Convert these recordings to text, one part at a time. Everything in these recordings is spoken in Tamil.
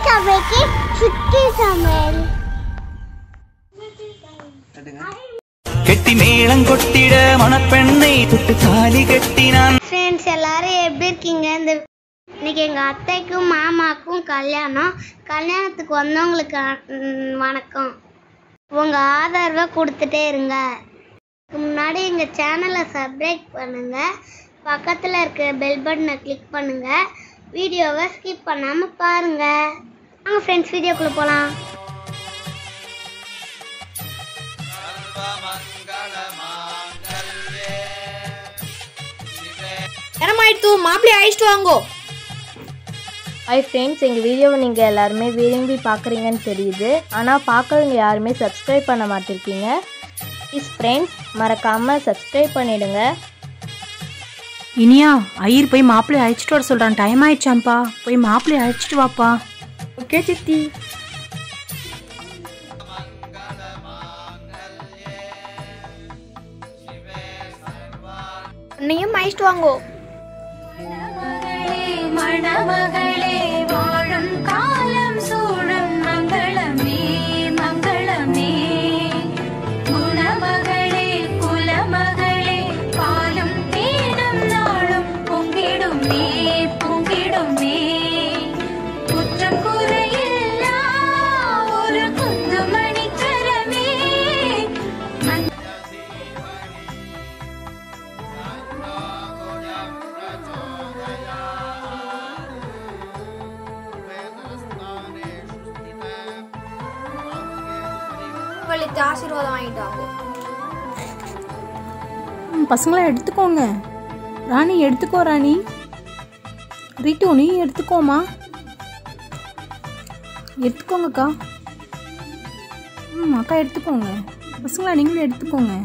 சமைக்கு சுத்தி சமையல் கெட்டி மேளம் கொட்டிட மணப்பெண்ணை தொட்டு தாலி கட்டினான் ஃப்ரெண்ட்ஸ் எல்லாரும் எப்படி இருக்கீங்க இந்த இன்னைக்கு எங்கள் அத்தைக்கும் மாமாக்கும் கல்யாணம் கல்யாணத்துக்கு வந்தவங்களுக்கு ம், வணக்கம் உங்கள் ஆதரவை கொடுத்துட்டே இருங்க இதுக்கு முன்னாடி எங்கள் சேனலை சப்ஸ்கிரைப் பண்ணுங்க பக்கத்தில் இருக்கிற பெல் பட்டனை கிளிக் பண்ணுங்க வீடியோவை ஸ்கிப் பண்ணாமல் பாருங்க வாங்க ஃப்ரெண்ட்ஸ் வீடியோக்குள்ளே போகலாம் நேரமாயிடுத்து மாப்பிள்ளை அழைச்சிட்டு வாங்கோ ஹாய் ஃப்ரெண்ட்ஸ் எங்கள் வீடியோவை நீங்கள் எல்லாருமே விரும்பி பார்க்குறீங்கன்னு தெரியுது ஆனால் பார்க்குறவங்க யாருமே சப்ஸ்கிரைப் பண்ண மாட்டிருக்கீங்க ப்ளீஸ் ஃப்ரெண்ட்ஸ் மறக்காமல் சப்ஸ்கிரைப் பண்ணிடுங்க இனியா ஐயர் போய் மாப்பிள்ளை அழைச்சிட்டு வர சொல்கிறான் டைம் ஆயிடுச்சாம்ப்பா போய் மாப்பிள்ளை அழைச்சிட்டு வாப்பா ஓகே சித்தி அன்னையும் அழைச்சிட்டு வாங்கோ மணமகளே வாழும் காலம் சூழும் மங்களமே மங்களமே குணமகளே குலமகளே பாலும் தேனும் நாளும் பொங்கிடுமே பொங்கிடுமே குற்றம் குறையில்லா ஒரு குந்துமணி கரமே உங்களுக்கு ஆசீர்வாதம் வாங்கிட்டு வாங்கோ பசங்களாம் எடுத்துக்கோங்க ராணி எடுத்துக்கோ ராணி ரிட்டு நீ எடுத்துக்கோமா எடுத்துக்கோங்கக்கா ம் அக்கா எடுத்துக்கோங்க பசங்களா நீங்களும் எடுத்துக்கோங்க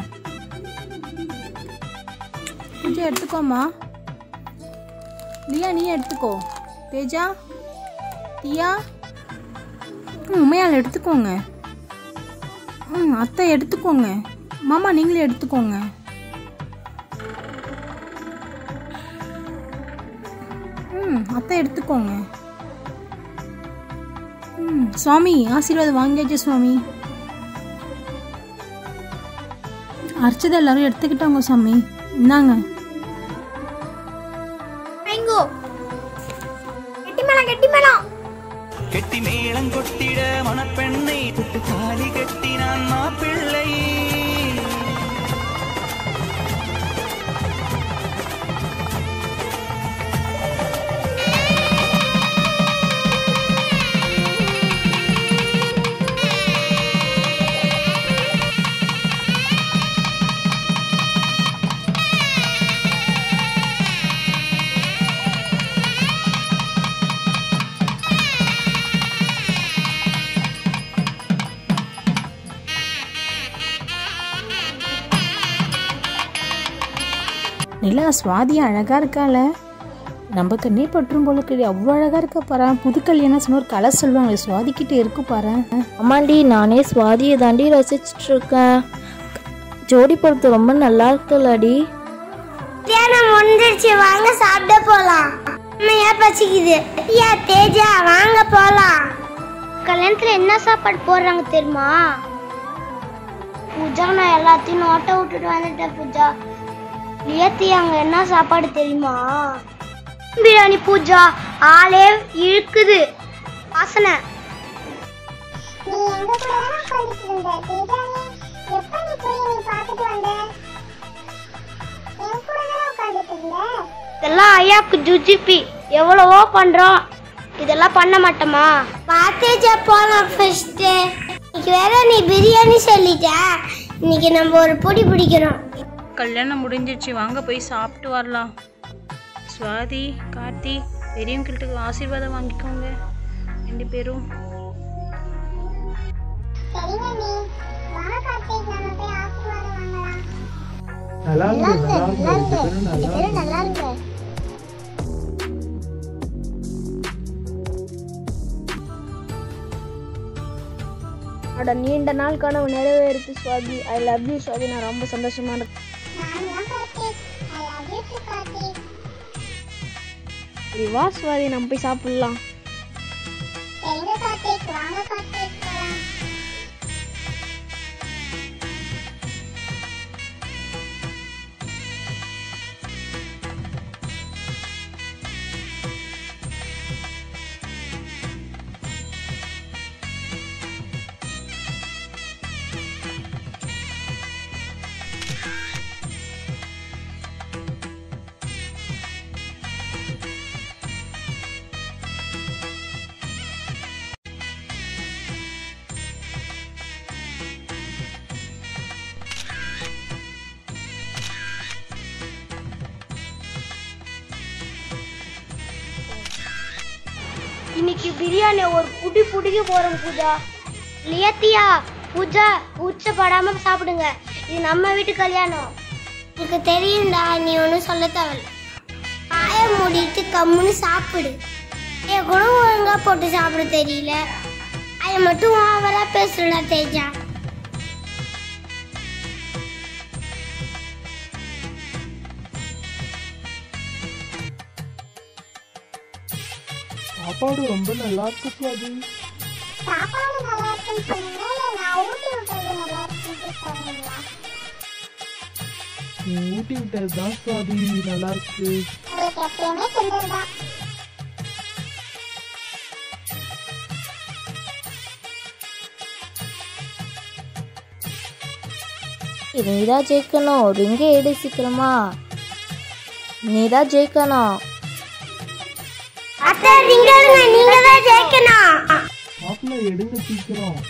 பூஜா எடுத்துக்கோமா லியா நீ எடுத்துக்கோ தேஜா தியா ம் உமையால் எடுத்துக்கோங்க ம் அத்தை எடுத்துக்கோங்க மாமா நீங்களே எடுத்துக்கோங்க ம் அத்தை எடுத்துக்கோங்க ம் சுவாமி ஆசீர்வாதம் வாங்கியாச்சு சுவாமி அர்ச்சதை எல்லாரும் எடுத்துக்கிட்டாங்க சுவாமி இந்தாங்க வாங்கோ கெட்டி மேளம் கெட்டி மேளம் கெட்டி மேளம் கொட்டிட மணப்பெண்ணை தொட்டு தாலி கட்டினான் மாப்பிள்ளை நிலா சுவாதி அழகா இருக்கால நம்ம கண்ணே பற்றும் போல இருக்குது அவ்வளோ அழகா இருக்கா பாரு புது கல்யாணம் சொன்ன ஒரு கலை சொல்லுவாங்க சுவாதிக்கிட்ட இருக்கு பாரு அம்மாண்டி நானே சுவாதியை தாண்டி ரசிச்சிட்டு இருக்கேன் ஜோடி பொறுத்து ரொம்ப நல்லா இருக்குல்லடி கல்யாணம் முடிஞ்சிருச்சு வாங்க சாப்பிட போலாம் அம்மையா பசிக்குது ஐயா தேஜா வாங்க போலாம் கல்யாணத்துல என்ன சாப்பாடு போடுறாங்க தெரியுமா பூஜா நான் எல்லாத்தையும் நோட்டை விட்டுட்டு வந்துட்டேன் பூஜா லியத்தி அங்க என்ன சாப்பாடு தெரியுமா பிரியாணி பூஜா ஆளே இழுக்குது வாசனை நீ எங்க கூட தானே உட்காந்துட்டு இருந்த தேஜானி எப்ப நீ போய் நீ பார்த்துட்டு வந்த என் கூட தானே உட்காந்துட்டு இருந்த இதெல்லாம் ஐயாக்கு ஜுஜிபி எவ்வளவோ பண்றோம் இதெல்லாம் பண்ண மாட்டோமா பாத்தேஜா போலாம் ஃபர்ஸ்ட் இன்னைக்கு வேற நீ பிரியாணி சொல்லிட்ட இன்னைக்கு நம்ம ஒரு பொடி பிடிக்கிறோம் கல்யாணம் முடிஞ்சிருச்சு வாங்க போய் சாப்பிட்டு வரலாம் சுவாதி கார்த்தி பெரியவங்கள்ட்ட ஆசீர்வாதம் வாங்கிக்கோங்க ரெண்டு பேரும் சரிங்க நீ வா கார்த்திக் நம்ம போய் ஆசீர்வாதம் வாங்கலாம் நல்லா இருக்கு நல்லா இருக்கு நல்லா இருக்கு அட நீண்ட நாள் கனவு நிறைவேறுத்து Swathi I love you Swathi நான் ரொம்ப சந்தோஷமா இருக்கேன் நான் தான் Karthik I love you too Karthik சரி வா சுவாதி நம்ம போய் சாப்பிடலாம் சரிங்க வாங்க கார்த்திக் போலாம் இன்னைக்கு பிரியாணி ஒரு புடி புடிக்க போறோம் பூஜா லியத்தியா பூஜா உச்சப்படாம சாப்பிடுங்க இது நம்ம வீட்டு கல்யாணம் எனக்கு தெரியும்டா நீ ஒன்றும் சொல்ல தேவையில்ல ஆய மூடிட்டு கம்முன்னு சாப்பிடு என் கூட ஒழுங்கா போட்டு சாப்பிட தெரியல அதை மட்டும் ஓவரா பேசுறடா தேஜா சாப்பாடு ரொம்ப நல்லா இருக்கு சுவாதி சாப்பாடு நல்லா இருக்குன்னு சொன்னீங்க இல்ல நான் ஊட்டி விட்டது நல்லா இருக்குன்னு சொன்னீங்களா நீ ஊட்டி விட்டது தான் சுவாதி நல்லா இருக்கு உங்களுக்கு எப்பயுமே தெரிஞ்சதுதான் நீதான் ஜெயிக்கணும் ரிங்கே எடு சீக்கிரமா நீதான் ஜெயிக்கணும் அத்தை நீங்க நீங்க தான் ஜெயிக்கணும் மாப்பிள்ள எடுங்க சீக்கிரம்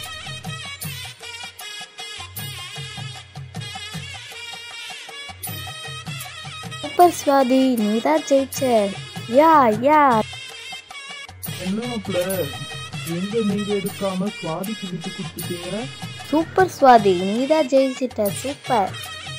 சூப்பர் ஸ்வாதி நீதான் ஜெயிச்ச யா யா என்ன மாப்பிள்ள எங்க நீங்க எடுக்காம சுவாதிக்கு விட்டு கொடுத்துட்டீங்க சூப்பர் ஸ்வாதி நீதான் ஜெயிச்சிட்ட சூப்பர்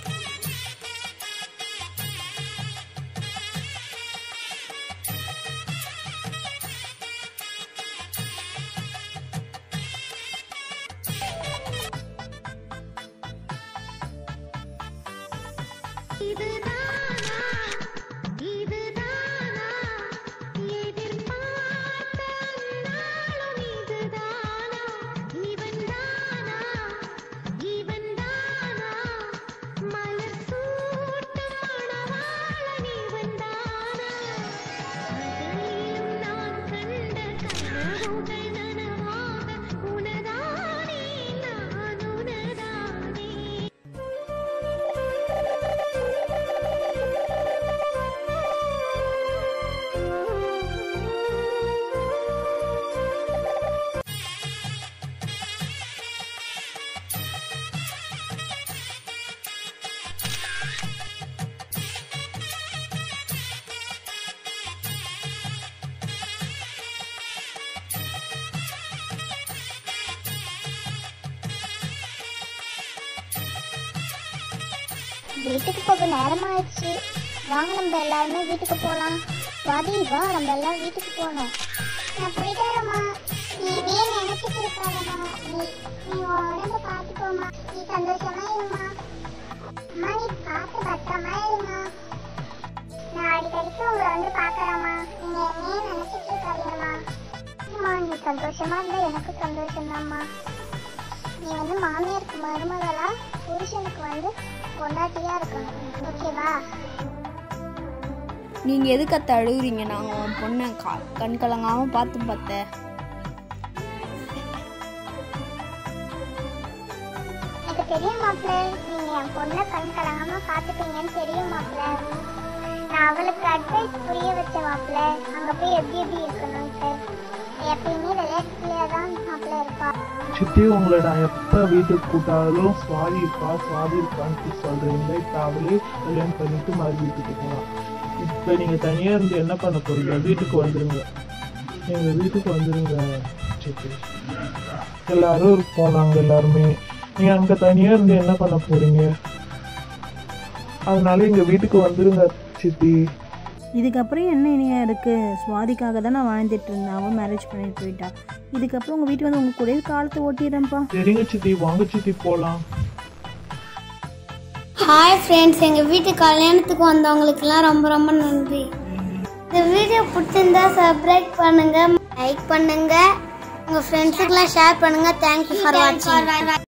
வீட்டுக்கு போக நேரமாயிடுச்சு வாங்க நம்ம எல்லாருமே வீட்டுக்கு போலாம் வாதி வா நம்ம எல்லாம் வீட்டுக்கு போகணும் நான் போயிட்டு வரேம்மா நீ இதே நினைச்சிட்டு இருக்காதம்மா நீ நீ உன் உடம்ப பார்த்துக்கோமா நீ சந்தோஷமா இருமா அம்மா நீ பார்த்து பத்திரமா இருமா நான் அடிக்கடிக்கு உங்களை வந்து பார்க்கறேம்மா நீங்க என்னையே நினைச்சிட்டு இருக்காதீங்கம்மா அம்மா நீ சந்தோஷமா இருந்தா எனக்கு சந்தோஷம்தாம்மா நீ வந்து மாமியாருக்கு மருமகளா புருஷனுக்கு வந்து பொண்டாட்டியா இருக்கணும் ஓகேவா நீங்கள் எதுக்கு அத்தை அழுகுறீங்க நாங்கள் உன் பொண்ணை கா கண் கலங்காமல் பார்த்து பார்த்தேன் எனக்கு தெரியும் மாப்பிள்ள நீங்க என் பொண்ணை கண் கலங்காம பாத்துப்பீங்கன்னு தெரியும் மாப்பிள்ள நான் அவளுக்கு அட்வைஸ் புரிய வச்ச மாப்பிள்ள அங்க போய் எப்படி எப்படி இருக்கணும்ட்டு எப்பயுமே விளையாட்டுலயே தான் மாப்பிள்ள இருப்பா சித்தி உங்களை நான் எப்ப வீட்டுக்கு கூட்டாலும் சுவாதி இருக்கா சுவாதி இருக்கான்னு சொல்றீங்க இப்ப அவளே கல்யாணம் பண்ணிட்டு மறு வீட்டுக்கு போகலாம் இப்ப நீங்க தனியா இருந்து என்ன பண்ண போறீங்க வீட்டுக்கு வந்துருங்க எங்க வீட்டுக்கு வந்துருங்க சித்தி எல்லாரும் இருப்போம் நாங்க எல்லாருமே நீங்க அங்க தனியா இருந்து என்ன பண்ண போறீங்க அதனால எங்க வீட்டுக்கு வந்துருங்க சித்தி இதுக்கப்புறம் என்ன இனியா இருக்குது சுவாதிக்காக தான் நான் வாழ்ந்துட்டு இருந்தேன் அவன் மேரேஜ் பண்ணிட்டு போயிட்டா இதுக்கப்புறம் உங்கள் வீட்டுக்கு வந்து உங்கள் கூடயே காலத்தை ஓட்டிடுறேன்ப்பா சரிங்க சித்தி வாங்க சித்தி போலாம் ஹாய் ஃப்ரெண்ட்ஸ் எங்கள் வீட்டு கல்யாணத்துக்கு வந்தவங்களுக்குலாம் ரொம்ப ரொம்ப நன்றி இந்த வீடியோ பிடிச்சிருந்தா சப்ஸ்கிரைப் பண்ணுங்க லைக் பண்ணுங்க உங்கள் ஃப்ரெண்ட்ஸுக்கெல்லாம் ஷேர் பண்ணுங்கள் தேங்க்யூ ஃபார் வாட்சிங்